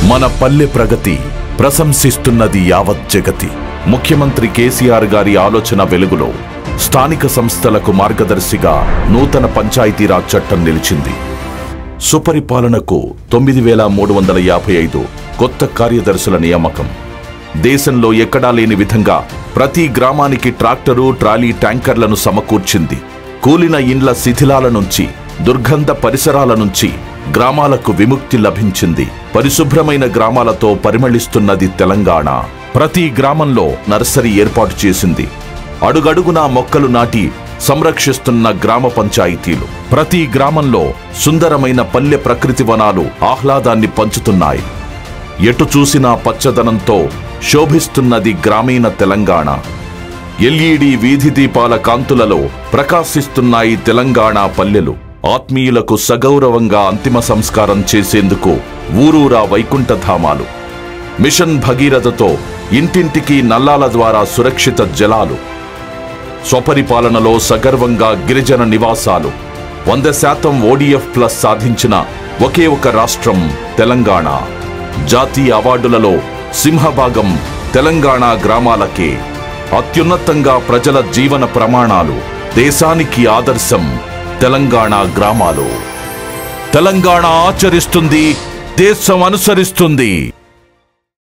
మన పల్లె ప్రగతి ప్రశంసిస్తున్నది యావత్ జగతి ముఖ్యమంత్రి కేసీఆర్ గారి ఆలోచన వెలుగులో స్థానిక సంస్థలకు మార్గదర్శిగా నూతన పంచాయతీరాజ్ చట్టం నిలిచింది సుపరిపాలనకు తొమ్మిది వేల మూడు వందల యాభై ఐదు కొత్త కార్యదర్శుల నియామకం దేశంలో ఎక్కడా లేని విధంగా ప్రతి గ్రామానికి ట్రాక్టరు ట్రాలీ ట్యాంకర్లను సమకూర్చింది కూలిన ఇండ్ల శిథిలాల నుంచి దుర్గంధ పరిసరాల నుంచి గ్రామాలకు విముక్తి లభించింది పరిశుభ్రమైన గ్రామాలతో పరిమళిస్తున్నది తెలంగాణ ప్రతి గ్రామంలో నర్సరీ ఏర్పాటు చేసింది అడుగడుగునా మొక్కలు నాటి సంరక్షిస్తున్న గ్రామ పంచాయతీలు ప్రతి గ్రామంలో సుందరమైన పల్లె ప్రకృతి వనాలు ఆహ్లాదాన్ని పంచుతున్నాయి ఎటు చూసినా పచ్చదనంతో శోభిస్తున్నది గ్రామీణ తెలంగాణ ఎల్ఈడి వీధి దీపాల కాంతులలో ప్రకాశిస్తున్నాయి తెలంగాణ పల్లెలు ఆత్మీయులకు సగౌరవంగా అంతిమ సంస్కారం చేసేందుకు ఊరూరా వైకుంఠధామాలు మిషన్ భగీరథతో ఇంటింటికి నల్లాల ద్వారా సురక్షిత జలాలు స్వపరిపాలనలో సగర్వంగా గిరిజన నివాసాలు వంద శాతం ఓడిఎఫ్ ప్లస్ సాధించిన ఒకే ఒక రాష్ట్రం తెలంగాణ జాతీయ అవార్డులలో సింహభాగం తెలంగాణ గ్రామాలకే అత్యున్నతంగా ప్రజల జీవన ప్రమాణాలు దేశానికి ఆదర్శం తెలంగాణ గ్రామాలు తెలంగాణ ఆచరిస్తుంది దేశం అనుసరిస్తుంది